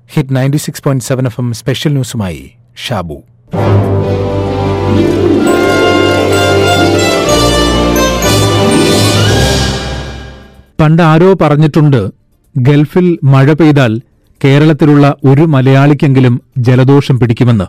hit ninety six point seven F M special ന്യൂസുമായി ഷാബു പണ്ട് ആരോ പറഞ്ഞിട്ടുണ്ട് ഗൾഫിൽ മഴ പെയ്താൽ കേരളത്തിലുള്ള ഒരു മലയാളിക്കെങ്കിലും ജലദോഷം പിടിക്കുമെന്ന്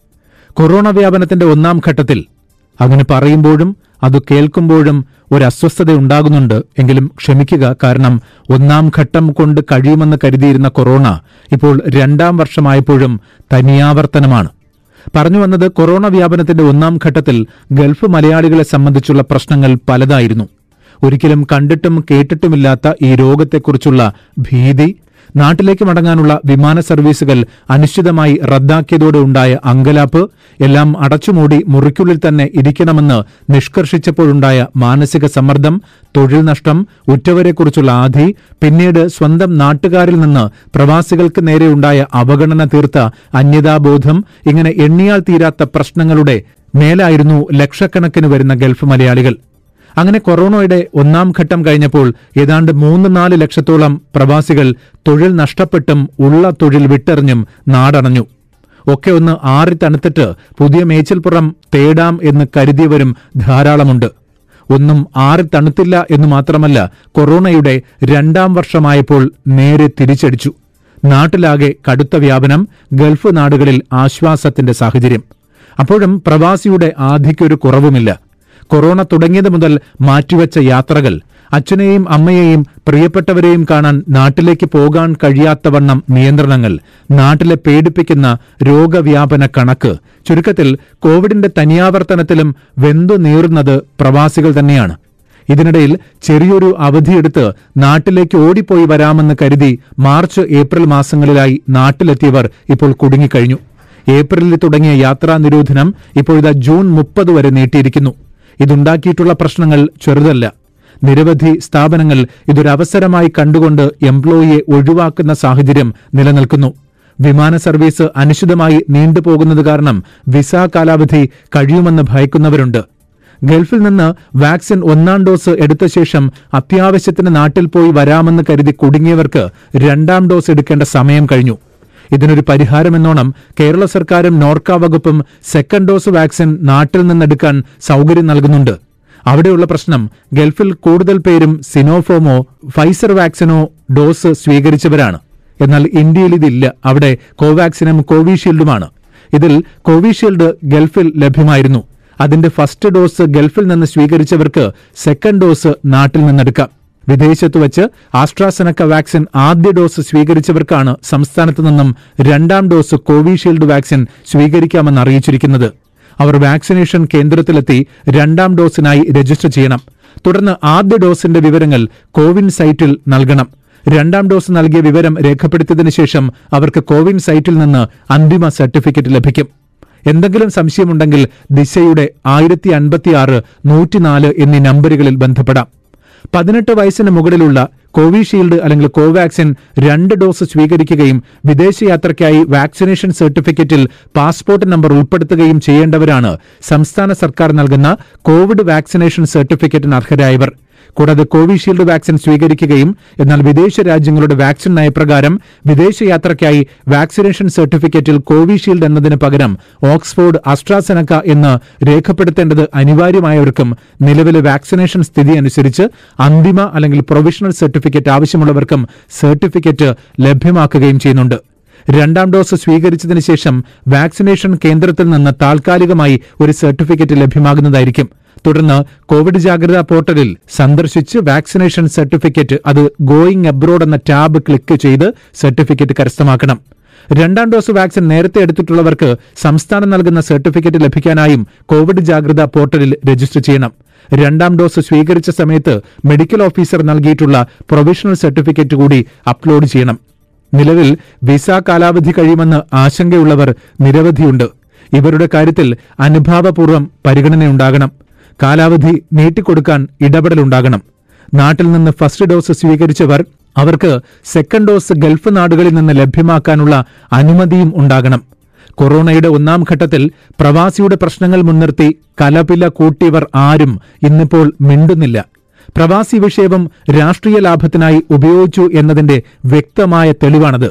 കൊറോണ വ്യാപനത്തിന്റെ ഒന്നാം ഘട്ടത്തിൽ അങ്ങനെ പറയുമ്പോഴും അത് കേൾക്കുമ്പോഴും ഒരു അസ്വസ്ഥതയുണ്ടാകുന്നുണ്ട് എങ്കിലും ക്ഷമിക്കുക കാരണം ഒന്നാം ഘട്ടം കൊണ്ട് കഴിയുമെന്ന് കരുതിയിരുന്ന കൊറോണ ഇപ്പോൾ രണ്ടാം വർഷമായപ്പോഴും തനിയാവർത്തനമാണ് പറഞ്ഞു വന്നത് കൊറോണ വ്യാപനത്തിന്റെ ഒന്നാം ഘട്ടത്തിൽ ഗൾഫ് മലയാളികളെ സംബന്ധിച്ചുള്ള പ്രശ്നങ്ങൾ പലതായിരുന്നു ഒരിക്കലും കണ്ടിട്ടും കേട്ടിട്ടുമില്ലാത്ത ഈ രോഗത്തെക്കുറിച്ചുള്ള ഭീതി നാട്ടിലേക്ക് മടങ്ങാനുള്ള വിമാന സർവീസുകൾ അനിശ്ചിതമായി റദ്ദാക്കിയതോടെ ഉണ്ടായ അങ്കലാപ്പ് എല്ലാം അടച്ചുമൂടി മുറിക്കുള്ളിൽ തന്നെ ഇരിക്കണമെന്ന് നിഷ്കർഷിച്ചപ്പോഴുണ്ടായ മാനസിക സമ്മർദ്ദം തൊഴിൽ നഷ്ടം ഉറ്റവരെക്കുറിച്ചുള്ള ആധി പിന്നീട് സ്വന്തം നാട്ടുകാരിൽ നിന്ന് പ്രവാസികൾക്ക് നേരെയുണ്ടായ അവഗണന തീർത്ത അന്യതാബോധം ഇങ്ങനെ എണ്ണിയാൽ തീരാത്ത പ്രശ്നങ്ങളുടെ മേലായിരുന്നു ലക്ഷക്കണക്കിന് വരുന്ന ഗൾഫ് മലയാളികൾ അങ്ങനെ കൊറോണയുടെ ഒന്നാം ഘട്ടം കഴിഞ്ഞപ്പോൾ ഏതാണ്ട് മൂന്ന് നാല് ലക്ഷത്തോളം പ്രവാസികൾ തൊഴിൽ നഷ്ടപ്പെട്ടും ഉള്ള തൊഴിൽ വിട്ടെറിഞ്ഞും നാടണഞ്ഞു ഒക്കെ ഒന്ന് ആറി തണുത്തിട്ട് പുതിയ മേച്ചിൽപ്പുറം തേടാം എന്ന് കരുതിയവരും ധാരാളമുണ്ട് ഒന്നും ആറി തണുത്തില്ല എന്ന് മാത്രമല്ല കൊറോണയുടെ രണ്ടാം വർഷമായപ്പോൾ നേരെ തിരിച്ചടിച്ചു നാട്ടിലാകെ കടുത്ത വ്യാപനം ഗൾഫ് നാടുകളിൽ ആശ്വാസത്തിന്റെ സാഹചര്യം അപ്പോഴും പ്രവാസിയുടെ ആധിക്കൊരു കുറവുമില്ല കൊറോണ തുടങ്ങിയത് മുതൽ മാറ്റിവെച്ച യാത്രകൾ അച്ഛനെയും അമ്മയെയും പ്രിയപ്പെട്ടവരെയും കാണാൻ നാട്ടിലേക്ക് പോകാൻ കഴിയാത്തവണ്ണം നിയന്ത്രണങ്ങൾ നാട്ടിലെ പേടിപ്പിക്കുന്ന രോഗവ്യാപന കണക്ക് ചുരുക്കത്തിൽ കോവിഡിന്റെ തനിയാവർത്തനത്തിലും വെന്തു നീറുന്നത് പ്രവാസികൾ തന്നെയാണ് ഇതിനിടയിൽ ചെറിയൊരു അവധിയെടുത്ത് നാട്ടിലേക്ക് ഓടിപ്പോയി വരാമെന്ന് കരുതി മാർച്ച് ഏപ്രിൽ മാസങ്ങളിലായി നാട്ടിലെത്തിയവർ ഇപ്പോൾ കുടുങ്ങിക്കഴിഞ്ഞു ഏപ്രിലിൽ തുടങ്ങിയ യാത്രാ നിരോധനം ഇപ്പോഴിതാ ജൂൺ മുപ്പത് വരെ നീട്ടിയിരിക്കുന്നു ഇതുണ്ടാക്കിയിട്ടുള്ള പ്രശ്നങ്ങൾ ചെറുതല്ല നിരവധി സ്ഥാപനങ്ങൾ ഇതൊരവസരമായി കണ്ടുകൊണ്ട് എംപ്ലോയിയെ ഒഴിവാക്കുന്ന സാഹചര്യം നിലനിൽക്കുന്നു വിമാന സർവീസ് അനിശ്ചിതമായി നീണ്ടുപോകുന്നത് കാരണം വിസ കാലാവധി കഴിയുമെന്ന് ഭയക്കുന്നവരുണ്ട് ഗൾഫിൽ നിന്ന് വാക്സിൻ ഒന്നാം ഡോസ് എടുത്ത ശേഷം അത്യാവശ്യത്തിന് നാട്ടിൽ പോയി വരാമെന്ന് കരുതി കുടുങ്ങിയവർക്ക് രണ്ടാം ഡോസ് എടുക്കേണ്ട സമയം കഴിഞ്ഞു ഇതിനൊരു പരിഹാരമെന്നോണം കേരള സർക്കാരും നോർക്ക വകുപ്പും സെക്കൻഡ് ഡോസ് വാക്സിൻ നാട്ടിൽ നിന്നെടുക്കാൻ സൗകര്യം നൽകുന്നുണ്ട് അവിടെയുള്ള പ്രശ്നം ഗൾഫിൽ കൂടുതൽ പേരും സിനോഫോമോ ഫൈസർ വാക്സിനോ ഡോസ് സ്വീകരിച്ചവരാണ് എന്നാൽ ഇന്ത്യയിൽ ഇതില്ല അവിടെ കോവാക്സിനും കോവിഷീൽഡുമാണ് ഇതിൽ കോവിഷീൽഡ് ഗൾഫിൽ ലഭ്യമായിരുന്നു അതിന്റെ ഫസ്റ്റ് ഡോസ് ഗൾഫിൽ നിന്ന് സ്വീകരിച്ചവർക്ക് സെക്കൻഡ് ഡോസ് നാട്ടിൽ നിന്നെടുക്കാം വിദേശത്ത് വച്ച് ആസ്ട്രാസെനക്ക വാക്സിൻ ആദ്യ ഡോസ് സ്വീകരിച്ചവർക്കാണ് സംസ്ഥാനത്ത് നിന്നും രണ്ടാം ഡോസ് കോവിഷീൽഡ് വാക്സിൻ സ്വീകരിക്കാമെന്ന് അറിയിച്ചിരിക്കുന്നത് അവർ വാക്സിനേഷൻ കേന്ദ്രത്തിലെത്തി രണ്ടാം ഡോസിനായി രജിസ്റ്റർ ചെയ്യണം തുടർന്ന് ആദ്യ ഡോസിന്റെ വിവരങ്ങൾ കോവിൻ സൈറ്റിൽ നൽകണം രണ്ടാം ഡോസ് നൽകിയ വിവരം രേഖപ്പെടുത്തിയതിനു ശേഷം അവർക്ക് കോവിൻ സൈറ്റിൽ നിന്ന് അന്തിമ സർട്ടിഫിക്കറ്റ് ലഭിക്കും എന്തെങ്കിലും സംശയമുണ്ടെങ്കിൽ ദിശയുടെ ആയിരത്തി അൻപത്തിയാറ് നൂറ്റിനാല് എന്നീ നമ്പറുകളിൽ ബന്ധപ്പെടാം പതിനെട്ട് വയസ്സിന് മുകളിലുള്ള കോവിഷീൽഡ് അല്ലെങ്കിൽ കോവാക്സിൻ രണ്ട് ഡോസ് സ്വീകരിക്കുകയും വിദേശയാത്രയ്ക്കായി വാക്സിനേഷൻ സർട്ടിഫിക്കറ്റിൽ പാസ്പോർട്ട് നമ്പർ ഉൾപ്പെടുത്തുകയും ചെയ്യേണ്ടവരാണ് സംസ്ഥാന സർക്കാർ നൽകുന്ന കോവിഡ് വാക്സിനേഷൻ സർട്ടിഫിക്കറ്റിന് അർഹരായവർ കൂടാതെ കോവിഷീൽഡ് വാക്സിൻ സ്വീകരിക്കുകയും എന്നാൽ വിദേശ രാജ്യങ്ങളുടെ വാക്സിൻ നയപ്രകാരം വിദേശയാത്രയ്ക്കായി വാക്സിനേഷൻ സർട്ടിഫിക്കറ്റിൽ കോവിഷീൽഡ് എന്നതിന് പകരം ഓക്സ്ഫോർഡ് അസ്ട്രാസെനക്ക എന്ന് രേഖപ്പെടുത്തേണ്ടത് അനിവാര്യമായവർക്കും നിലവിലെ വാക്സിനേഷൻ സ്ഥിതി അനുസരിച്ച് അന്തിമ അല്ലെങ്കിൽ പ്രൊവിഷണൽ സർട്ടിഫിക്കറ്റ് ആവശ്യമുള്ളവർക്കും സർട്ടിഫിക്കറ്റ് ലഭ്യമാക്കുകയും ചെയ്യുന്നുണ്ട് രണ്ടാം ഡോസ് സ്വീകരിച്ചതിന് ശേഷം വാക്സിനേഷൻ കേന്ദ്രത്തിൽ നിന്ന് താൽക്കാലികമായി ഒരു സർട്ടിഫിക്കറ്റ് ലഭ്യമാകുന്നതായിരിക്കും തുടർന്ന് കോവിഡ് ജാഗ്രതാ പോർട്ടലിൽ സന്ദർശിച്ച് വാക്സിനേഷൻ സർട്ടിഫിക്കറ്റ് അത് ഗോയിങ് അബ്രോഡ് എന്ന ടാബ് ക്ലിക്ക് ചെയ്ത് സർട്ടിഫിക്കറ്റ് കരസ്ഥമാക്കണം രണ്ടാം ഡോസ് വാക്സിൻ നേരത്തെ എടുത്തിട്ടുള്ളവർക്ക് സംസ്ഥാനം നൽകുന്ന സർട്ടിഫിക്കറ്റ് ലഭിക്കാനായും കോവിഡ് ജാഗ്രതാ പോർട്ടലിൽ രജിസ്റ്റർ ചെയ്യണം രണ്ടാം ഡോസ് സ്വീകരിച്ച സമയത്ത് മെഡിക്കൽ ഓഫീസർ നൽകിയിട്ടുള്ള പ്രൊവിഷണൽ സർട്ടിഫിക്കറ്റ് കൂടി അപ്ലോഡ് ചെയ്യണം നിലവിൽ വിസ കാലാവധി കഴിയുമെന്ന് ആശങ്കയുള്ളവർ നിരവധിയുണ്ട് ഇവരുടെ കാര്യത്തിൽ അനുഭാവപൂർവ്വം പരിഗണനയുണ്ടാകണം കാലാവധി നീട്ടിക്കൊടുക്കാൻ ഇടപെടലുണ്ടാകണം നാട്ടിൽ നിന്ന് ഫസ്റ്റ് ഡോസ് സ്വീകരിച്ചവർ അവർക്ക് സെക്കൻഡ് ഡോസ് ഗൾഫ് നാടുകളിൽ നിന്ന് ലഭ്യമാക്കാനുള്ള അനുമതിയും ഉണ്ടാകണം കൊറോണയുടെ ഒന്നാം ഘട്ടത്തിൽ പ്രവാസിയുടെ പ്രശ്നങ്ങൾ മുൻനിർത്തി കലപില കൂട്ടിയവർ ആരും ഇന്നിപ്പോൾ മിണ്ടുന്നില്ല പ്രവാസി വിഷയവും രാഷ്ട്രീയ ലാഭത്തിനായി ഉപയോഗിച്ചു എന്നതിന്റെ വ്യക്തമായ തെളിവാണത്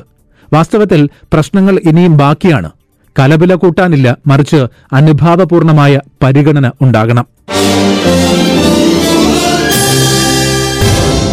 വാസ്തവത്തിൽ പ്രശ്നങ്ങൾ ഇനിയും ബാക്കിയാണ് കലപില കൂട്ടാനില്ല മറിച്ച് അനുഭാവപൂർണമായ പരിഗണന ഉണ്ടാകണം